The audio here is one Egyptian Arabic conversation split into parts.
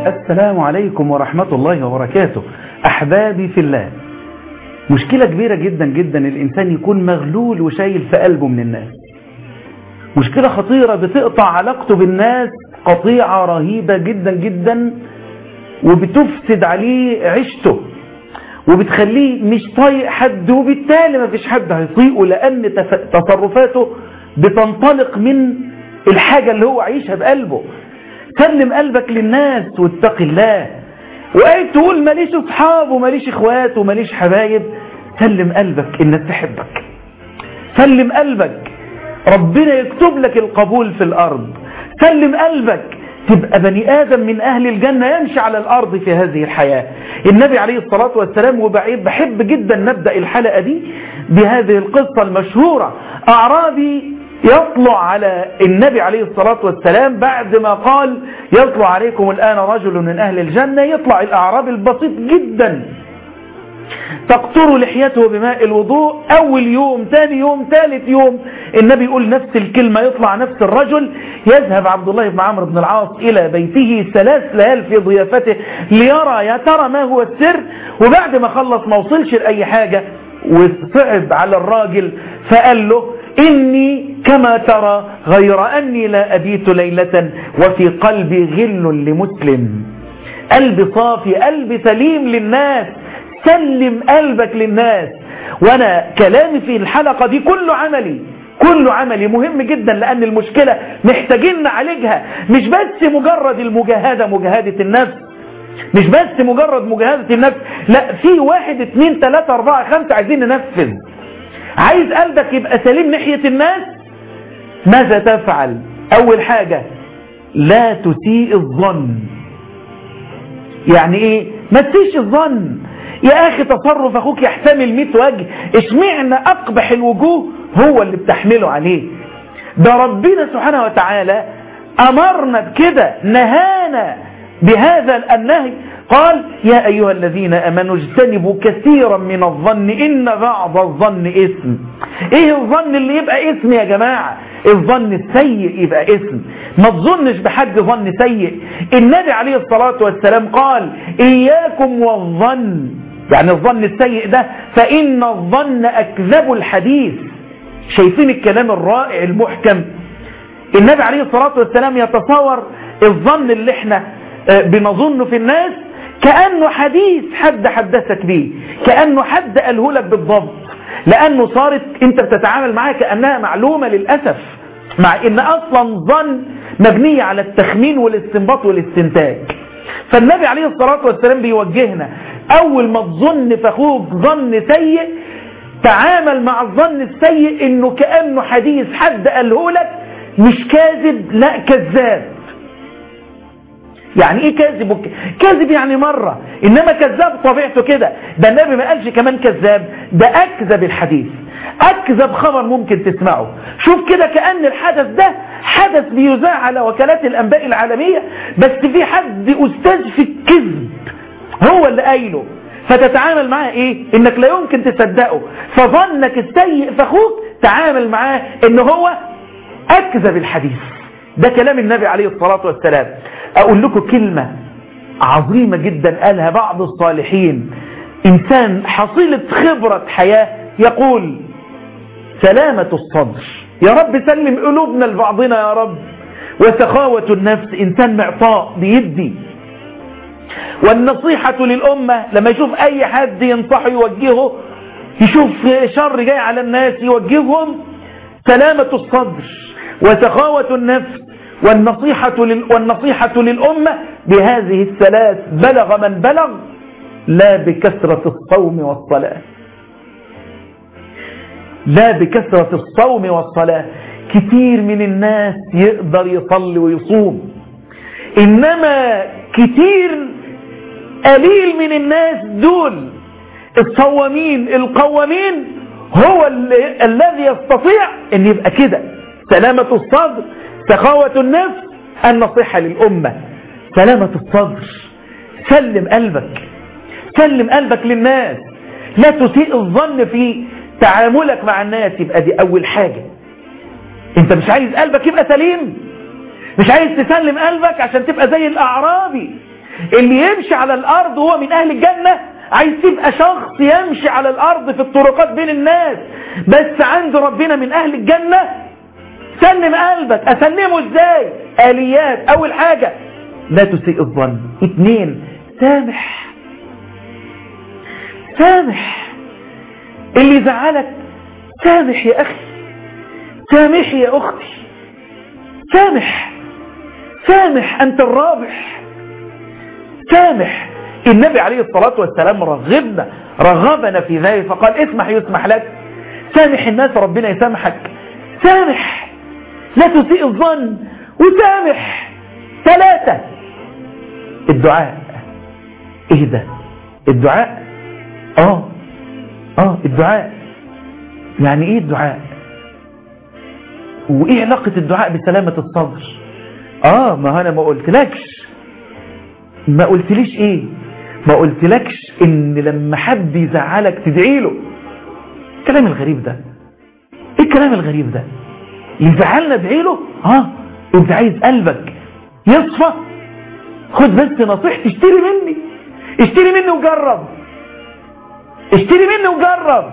السلام عليكم ورحمة الله وبركاته أحبابي في الله مشكلة كبيرة جدا جدا الإنسان يكون مغلول وشايل في قلبه من الناس مشكلة خطيرة بتقطع علاقته بالناس قطيعة رهيبة جدا جدا وبتفسد عليه عيشته وبتخليه مش طايق حد وبالتالي ما فيش حد هيطيقه لأن تصرفاته بتنطلق من الحاجة اللي هو عايشها بقلبه سلم قلبك للناس واتق الله وقاعد تقول ماليش اصحاب وماليش اخوات وماليش حبايب سلم قلبك الناس تحبك سلم قلبك ربنا يكتب لك القبول في الارض سلم قلبك تبقى بني آدم من أهل الجنة يمشي على الأرض في هذه الحياة النبي عليه الصلاة والسلام وبعيد بحب جدا نبدأ الحلقة دي بهذه القصة المشهورة أعرابي يطلع على النبي عليه الصلاة والسلام بعد ما قال يطلع عليكم الآن رجل من أهل الجنة يطلع الأعرابي البسيط جدا تقطر لحيته بماء الوضوء أول يوم ثاني يوم ثالث يوم النبي يقول نفس الكلمة يطلع نفس الرجل يذهب عبد الله بن عمرو بن العاص إلى بيته ثلاث ليال في ضيافته ليرى يا ترى ما هو السر وبعد ما خلص ما وصلش لأي حاجة وصعب على الراجل فقال له إني كما ترى غير أني لا أبيت ليلة وفي قلبي غل لمسلم قلبي صافي قلبي سليم للناس سلم قلبك للناس وانا كلامي في الحلقة دي كله عملي كله عملي مهم جدا لان المشكلة محتاجين نعالجها مش بس مجرد المجاهدة مجاهدة النفس مش بس مجرد مجاهدة النفس لا في واحد اتنين تلاتة اربعة خمسة عايزين ننفذ عايز قلبك يبقى سليم ناحية الناس ماذا تفعل اول حاجة لا تسيء الظن يعني ايه ما تسيش الظن يا اخي تصرف اخوك يحتمل 100 وجه اشمعنى اقبح الوجوه هو اللي بتحمله عليه ده ربنا سبحانه وتعالى امرنا بكده نهانا بهذا النهي قال يا ايها الذين امنوا اجتنبوا كثيرا من الظن ان بعض الظن اسم ايه الظن اللي يبقى اسم يا جماعة الظن السيء يبقى اسم ما تظنش بحد ظن سيء النبي عليه الصلاة والسلام قال اياكم والظن يعني الظن السيء ده فإن الظن أكذب الحديث شايفين الكلام الرائع المحكم النبي عليه الصلاة والسلام يتصور الظن اللي احنا بنظنه في الناس كأنه حديث حد حدثك بيه كأنه حد قاله لك بالضبط لأنه صارت انت بتتعامل معاه كأنها معلومة للأسف مع ان اصلا ظن مبنية على التخمين والاستنباط والاستنتاج فالنبي عليه الصلاة والسلام بيوجهنا اول ما تظن في اخوك ظن سيء تعامل مع الظن السيء انه كأنه حديث حد قاله لك مش كاذب لا كذاب يعني ايه كاذب كاذب يعني مرة انما كذاب طبيعته كده ده النبي ما قالش كمان كذاب ده اكذب الحديث اكذب خبر ممكن تسمعه شوف كده كأن الحدث ده حدث بيذاع على وكالات الانباء العالمية بس في حد استاذ في الكذب هو اللي قايله فتتعامل معاه ايه انك لا يمكن تصدقه فظنك السيء في اخوك تعامل معاه ان هو اكذب الحديث ده كلام النبي عليه الصلاة والسلام اقول لكم كلمة عظيمة جدا قالها بعض الصالحين انسان حصيلة خبرة حياة يقول سلامة الصدر يا رب سلم قلوبنا لبعضنا يا رب وسخاوة النفس انسان معطاء بيدي والنصيحة للأمة لما يشوف أي حد ينصحه يوجهه يشوف شر جاي على الناس يوجههم سلامة الصدر وسخاوة النفس والنصيحة, لل... والنصيحة للأمة بهذه الثلاث بلغ من بلغ لا بكثرة الصوم والصلاة لا بكثرة الصوم والصلاة كتير من الناس يقدر يصلي ويصوم إنما كتير قليل من الناس دول الصوامين القوامين هو اللي الذي يستطيع ان يبقى كده سلامة الصدر سخاوة النفس النصيحة للأمة سلامة الصدر سلم قلبك سلم قلبك للناس لا تسيء الظن في تعاملك مع الناس يبقى دي أول حاجة انت مش عايز قلبك يبقى سليم مش عايز تسلم قلبك عشان تبقى زي الأعرابي اللي يمشي على الارض وهو من اهل الجنة عايز تبقى شخص يمشي على الارض في الطرقات بين الناس بس عند ربنا من اهل الجنة سلم قلبك اسلمه ازاي اليات اول حاجة لا تسيء الظن اتنين سامح سامح اللي زعلك سامح يا اخي سامح يا اختي سامح سامح انت الرابح سامح النبي عليه الصلاة والسلام رغبنا رغبنا في ذلك فقال اسمح يسمح لك سامح الناس ربنا يسامحك سامح لا تسيء الظن وسامح ثلاثة الدعاء ايه ده الدعاء اه اه الدعاء يعني ايه الدعاء وايه علاقة الدعاء بسلامة الصدر اه ما انا ما قلتلكش ما قلتليش ايه ما قلتلكش ان لما حد يزعلك تدعي له الكلام الغريب ده ايه الكلام الغريب ده يزعلنا ادعي له اه انت عايز قلبك يصفى خد بس نصيحتي اشتري مني اشتري مني وجرب اشتري مني وجرب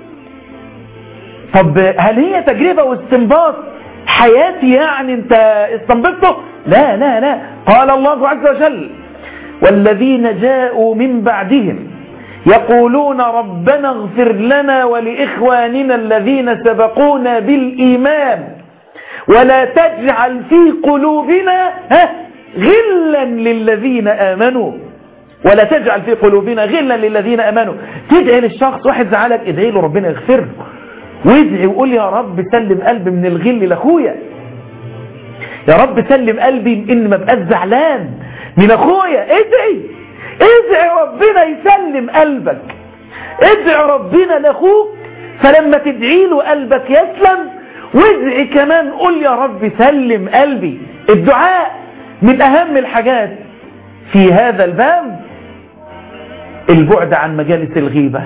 طب هل هي تجربة واستنباط حياتي يعني انت استنبطته لا لا لا قال الله عز وجل والذين جاءوا من بعدهم يقولون ربنا اغفر لنا ولإخواننا الذين سبقونا بالإيمان ولا تجعل في قلوبنا ها غلا للذين آمنوا ولا تجعل في قلوبنا غلا للذين آمنوا تدعي للشخص واحد زعلك ادعي له ربنا يغفر له وادعي وقول يا رب سلم قلبي من الغل لاخويا يا رب سلم قلبي من ان ما بقاش زعلان من اخويا ادعي ادعي ربنا يسلم قلبك ادعي ربنا لاخوك فلما تدعي له قلبك يسلم وادعي كمان قول يا رب سلم قلبي الدعاء من اهم الحاجات في هذا الباب البعد عن مجالس الغيبة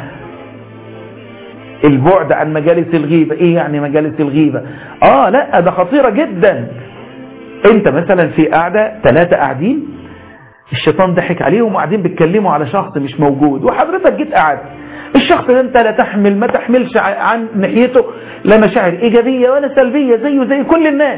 البعد عن مجالس الغيبة ايه يعني مجالس الغيبة اه لا ده خطيرة جدا انت مثلا في قاعدة ثلاثة قاعدين الشيطان ضحك عليهم وقاعدين بيتكلموا على شخص مش موجود وحضرتك جيت قاعد الشخص ده انت لا تحمل ما تحملش عن ناحيته لا مشاعر ايجابية ولا سلبية زيه زي كل الناس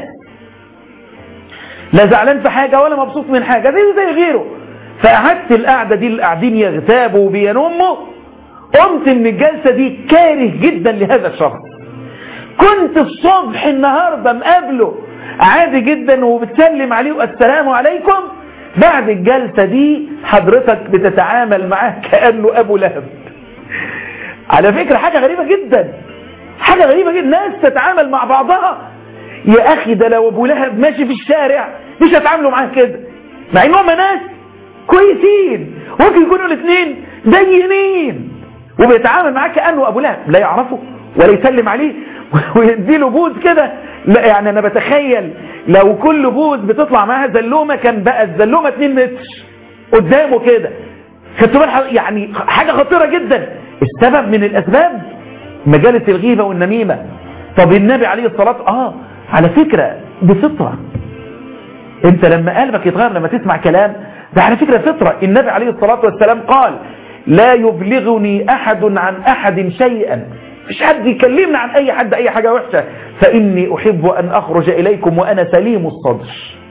لا زعلان في حاجة ولا مبسوط من حاجة زيه زي غيره فقعدت القعدة دي اللي قاعدين يغتابوا وبينموا قمت من الجلسة دي كاره جدا لهذا الشخص كنت الصبح النهاردة مقابله عادي جدا وبتسلم عليه والسلام عليكم بعد الجلسة دي حضرتك بتتعامل معاه كأنه أبو لهب على فكرة حاجة غريبة جدا حاجة غريبة جدا ناس تتعامل مع بعضها يا أخي ده لو أبو لهب ماشي في الشارع مش هتعاملوا معاه كده مع إنهم ناس كويسين ممكن يكونوا الاثنين دينين وبيتعامل معاه كأنه أبو لهب لا يعرفه ولا يسلم عليه ويديله بوز كده لا يعني أنا بتخيل لو كل بوز بتطلع معاها زلومة كان بقى الزلومة 2 متر قدامه كده خدتوا بال يعني حاجة خطيرة جدا السبب من الأسباب مجالس الغيبة والنميمة طب النبي عليه الصلاة آه على فكرة بفطرة انت لما قلبك يتغير لما تسمع كلام ده على فكرة فطرة النبي عليه الصلاة والسلام قال لا يبلغني أحد عن أحد شيئا مش حد يكلمنا عن أي حد أي حاجة وحشة فإني أحب أن أخرج إليكم وأنا سليم الصدر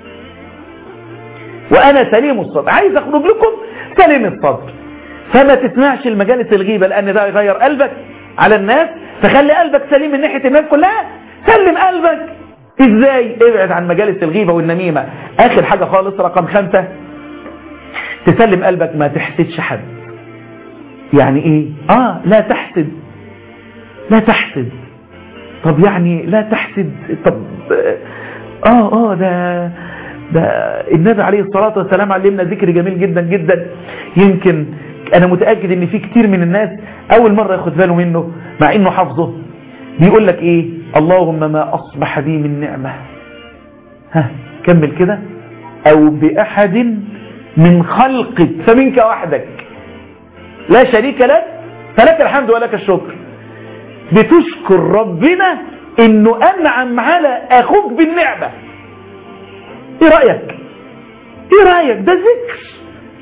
وأنا سليم الصدر عايز أخرج لكم سليم الصدر فما تسمعش المجالس الغيبة لأن ده يغير قلبك على الناس فخلي قلبك سليم من ناحية الناس كلها سلم قلبك ازاي ابعد عن مجالس الغيبة والنميمة اخر حاجة خالص رقم خمسة تسلم قلبك ما تحسدش حد يعني ايه اه لا تحسد لا تحسد طب يعني لا تحسد طب اه اه ده ده النبي عليه الصلاة والسلام علمنا ذكر جميل جدا جدا يمكن انا متأكد ان في كتير من الناس اول مرة ياخد باله منه مع انه حافظه بيقول لك ايه اللهم ما اصبح بي من نعمة ها كمل كده او باحد من خلقك فمنك وحدك لا شريك لك فلك الحمد ولك الشكر بتشكر ربنا انه انعم على اخوك بالنعمة ايه رأيك ايه رأيك ده ذكر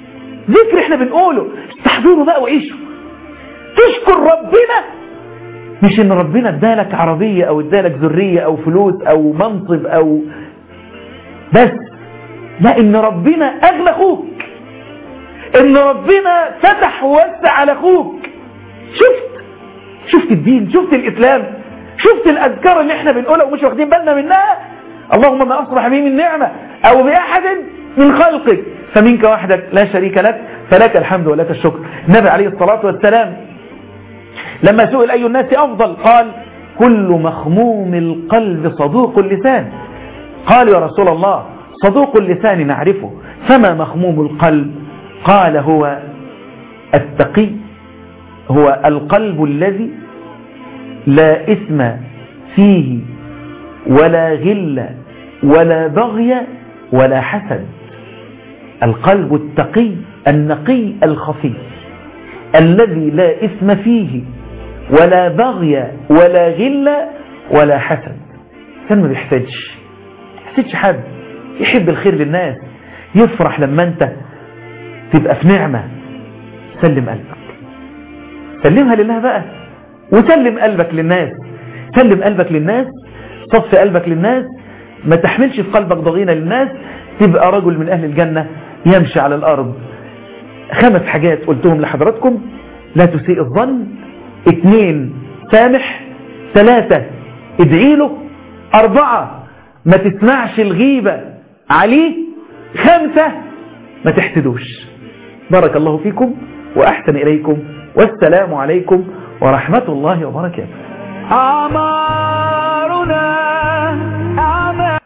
ذكر احنا بنقوله استحضروا بقى وعيشوا تشكر ربنا مش ان ربنا ادالك عربية او ادالك ذرية او فلوس او منصب او بس لا ان ربنا اغلى اخوك ان ربنا فتح ووسع على اخوك شفت شفت الدين شفت الاسلام شفت الاذكار اللي احنا بنقولها ومش واخدين بالنا منها اللهم ما اصبح بي من نعمة او باحد من خلقك فمنك وحدك لا شريك لك فلك الحمد ولك الشكر النبي عليه الصلاة والسلام لما سئل أي الناس أفضل قال كل مخموم القلب صدوق اللسان قال يا رسول الله صدوق اللسان نعرفه فما مخموم القلب قال هو التقي هو القلب الذي لا إثم فيه ولا غل ولا بغي ولا حسد القلب التقي النقي الخفي الذي لا إثم فيه ولا بغي ولا غل ولا حسد كان ما بيحتاجش يحتاجش حد يحب الخير للناس يفرح لما انت تبقى في نعمة سلم قلبك سلمها لله بقى وسلم قلبك للناس سلم قلبك للناس صف قلبك للناس ما تحملش في قلبك ضغينة للناس تبقى رجل من أهل الجنة يمشي على الأرض خمس حاجات قلتهم لحضراتكم لا تسيء الظن اثنين سامح ثلاثة ادعي له أربعة ما تسمعش الغيبة عليه خمسة ما تحسدوش بارك الله فيكم وأحسن إليكم والسلام عليكم ورحمة الله وبركاته أمان